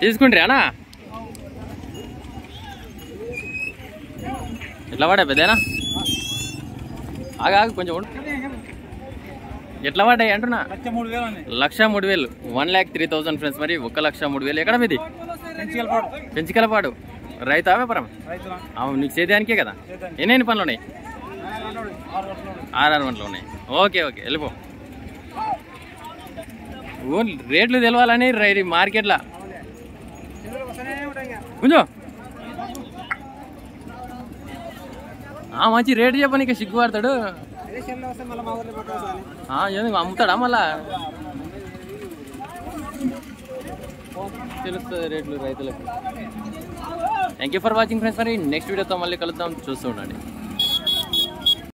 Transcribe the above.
తీసుకుంటారా ఎట్లా పడ్డా పెద్దనా ఆగా ఆగు, కొంచెం ఉండు ఎట్లా పడ్డాయి అంటున్నా లక్ష మూడు వేలు అండి లక్ష మూడు వేలు one lakh three thousand friends మరి ఒక లక్ష మూడు వేలు ఎక్కడ మీది పెంచికల్ పాడు పెంచికలపాడు రైతా వ్యాపారం రైతుల అవును నీకు సేద్యానికే కదా సేద్యానికి. ఎన్నెన్ని పనులు ఉన్నాయి ఆరు గంటలు ఆర్ఆర్ వన్లో ఉన్నాయి ఓకే ఓకే వెళ్ళిపో ఓన్లీ రేట్లు తెలవాలని రైతు మార్కెట్లో కొంచెం ఆ, మంచి రేటు చెప్పని ఇక సిగ్గుపడతాడు ఆ, ఎందుకు అమ్ముతాడా మళ్ళా తెలుస్తుంది రేట్లు రైతులకు thank you for watching friends మరి నెక్స్ట్ వీడియోతో మళ్ళీ కలుద్దాం చూస్తూ ఉండండి